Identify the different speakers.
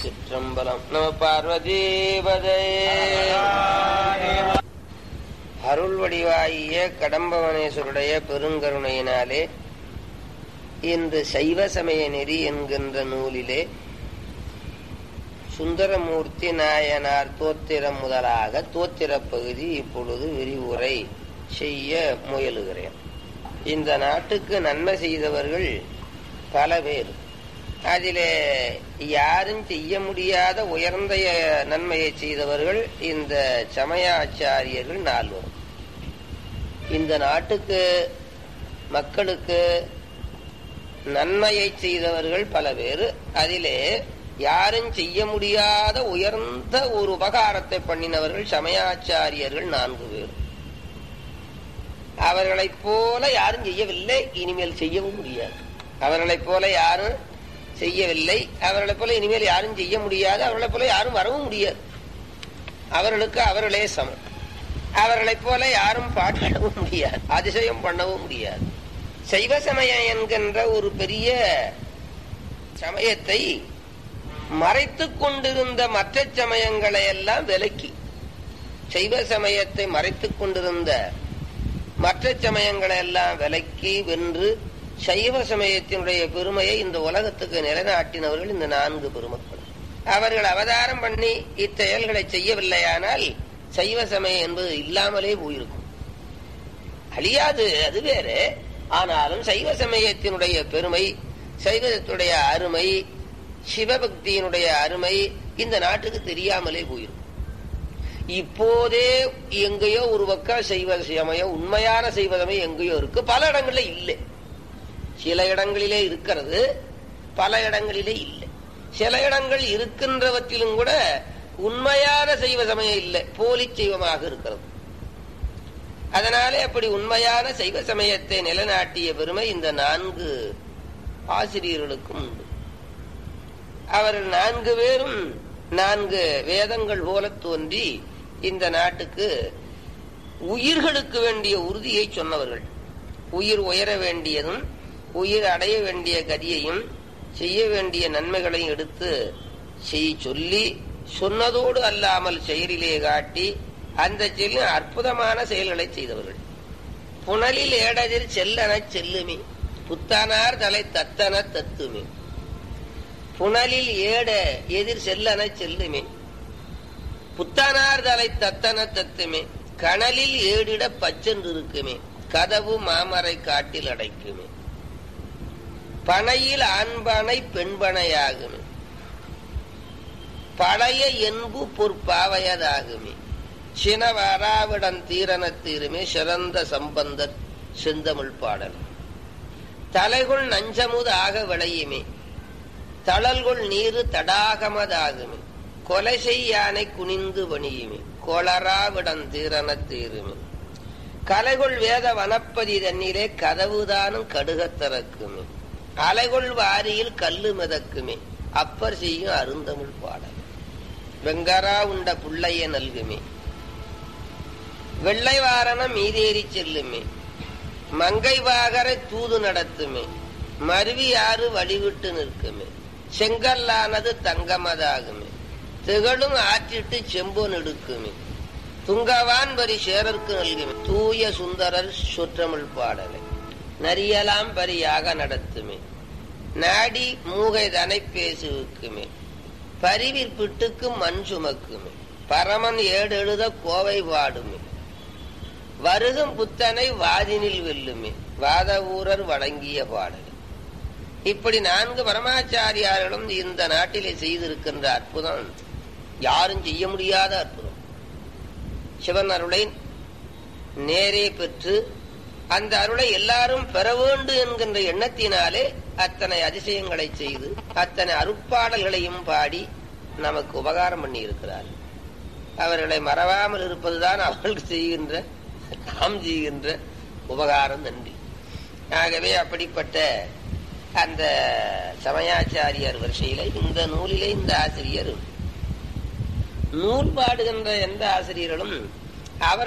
Speaker 1: திருச்சிற்றம்பலம் நம பார்வதீபதே அருள் வடிவாகிய கடம்பவனேஸ்வருடைய பெருங்கருணையினாலே இன்று சைவ சமய நெறி என்கின்ற நூலிலே சுந்தரமூர்த்தி நாயனார் தோத்திரம் முதலாக தோத்திரப் பகுதி இப்பொழுது விரிவுரை செய்ய முயலுகிறேன் இந்த நாட்டுக்கு நன்மை செய்தவர்கள் பல பேர் அதிலே யாரும் செய்ய முடியாத உயர்ந்த நன்மையை செய்தவர்கள் இந்த சமயாச்சாரியர்கள் நால்வர் இந்த நாட்டுக்கு மக்களுக்கு நன்மையை செய்தவர்கள் பல பேர் அதிலே யாரும் செய்ய முடியாத உயர்ந்த ஒரு உபகாரத்தை பண்ணினவர்கள் சமயாச்சாரியர்கள் நான்கு பேர் அவர்களைப் போல யாரும் செய்யவில்லை இனிமேல் செய்யவும் முடியாது அவர்களைப் போல யாரும் செய்யவில்லை அவர்களைப் போல இனிமேல் யாரும் செய்ய முடியாது அவர்களைப் போல யாரும் வரவும் முடியாது அவர்களுக்கு அவர்களே சமம் அவர்களைப் போல யாரும் பாட்டாடவும் முடியாது அதிசயம் பண்ணவும் முடியாது சைவ சமயம் என்கின்ற ஒரு பெரிய சமயத்தை மறைத்து கொண்டிருந்த மற்ற சமயங்களை எல்லாம் விலக்கி சைவ சமயத்தை மறைத்துக் கொண்டிருந்த மற்ற சமயங்களை எல்லாம் விலக்கி வென்று சைவ சமயத்தினுடைய பெருமையை இந்த உலகத்துக்கு நிலைநாட்டினவர்கள் இந்த நான்கு பெருமக்கள் அவர்கள் அவதாரம் பண்ணி இச்செயல்களை செய்யவில்லையானால் சைவ சமயம் என்பது இல்லாமலே போயிருக்கும் அழியாது அது வேறு ஆனாலும் சைவ சமயத்தினுடைய பெருமை சைவத்துடைய அருமை சிவபக்தியினுடைய அருமை இந்த நாட்டுக்கு தெரியாமலே போயிருக்கும் இப்போதே எங்கேயோ ஒரு பக்கம் செய்வ சமயம் உண்மையான செய்வதமே எங்கேயோ இருக்கு பல இடங்கள்ல இல்லை சில இடங்களிலே இருக்கிறது பல இடங்களிலே இல்லை சில இடங்கள் இருக்கின்றவற்றிலும் கூட உண்மையான செய்வ சமயம் இல்லை போலி செய்வமாக இருக்கிறது அதனாலே அப்படி உண்மையான சைவ சமயத்தை நிலைநாட்டிய பெருமை இந்த நான்கு ஆசிரியர்களுக்கும் உண்டு அவர்கள் நான்கு பேரும் நான்கு வேதங்கள் போல தோன்றி இந்த நாட்டுக்கு உயிர்களுக்கு வேண்டிய உறுதியை சொன்னவர்கள் உயிர் உயர வேண்டியதும் உயிர் அடைய வேண்டிய கதியையும் செய்ய வேண்டிய நன்மைகளையும் எடுத்து செய்ய சொல்லி சொன்னதோடு அல்லாமல் செயலிலே காட்டி அந்த செயலில் அற்புதமான செயல்களை செய்தவர்கள் புனலில் ஏடதில் செல்லன செல்லுமே புத்தானார் தலை தத்தன தத்துமே புனலில் ஏட எதிர் செல்லன செல்லுமே புத்தானார் தலை தத்தன தத்துமே கனலில் ஏடிட பச்சென்று இருக்குமே கதவு மாமரை காட்டில் அடைக்குமே பனையில் ஆண்பனை பெண்பனையாகுமே பழைய என்பு பொற்பாவையதாகுமே சினவராவிடன் தீரன தீருமே சிறந்த சம்பந்தர் செந்தமிழ் பாடல் தலைகுள் நஞ்சமுது ஆக விளையுமே தளல்கொள் நீரு தடாகமதாகுமே கொலை செய்யானை குனிந்து வணியுமே கொளராவிடன் தீரன தீருமே கலைகொள் வேத வனப்பதி தண்ணீரே கதவுதானும் கடுகத் திறக்குமே அலைகொள் வாரியில் கல்லு மிதக்குமே அப்பர் செய்யும் அருந்தமிழ் பாடல் வெங்கரா உண்ட புள்ளைய நல்குமே வெள்ளை வாரணம் மீதேறி செல்லுமே மங்கை வாகரை தூது நடத்துமே மருவியாறு வழிவிட்டு நிற்குமே செங்கல்லானது தங்கமதாகுமே திகழும் ஆற்றிட்டு செம்பொன் எடுக்குமே துங்கவான் வரி சேரர்க்கு நல்குமே தூய சுந்தரர் சொற்றமிழ் பாடலை நரியலாம் பரியாக நடத்துமே நாடி மூகை தனை பேசுவுக்குமே பரிவிற்பிட்டுக்கு மண் சுமக்குமே பரமன் ஏடு எழுத கோவை வாடுமே வருகும் புத்தனை வாதினில் வெல்லுமே வாத ஊரர் வழங்கிய பாடல் இப்படி நான்கு பரமாச்சாரியார்களும் இந்த நாட்டிலே செய்திருக்கின்ற அற்புதம் யாரும் செய்ய முடியாத அற்புதம் சிவன் அருளை நேரே பெற்று அந்த அருளை எல்லாரும் பெற வேண்டும் என்கின்ற எண்ணத்தினாலே அத்தனை அதிசயங்களை செய்து அத்தனை அருட்பாடல்களையும் பாடி நமக்கு உபகாரம் பண்ணி இருக்கிறார் அவர்களை மறவாமல் இருப்பதுதான் அவர்களுக்கு செய்கின்ற நாம் செய்கின்ற உபகாரம் நன்றி ஆகவே அப்படிப்பட்ட அந்த சமயாச்சாரியர் வரிசையில இந்த நூலிலே இந்த ஆசிரியர் நூல் பாடுகின்ற எந்த ஆசிரியர்களும் அவர்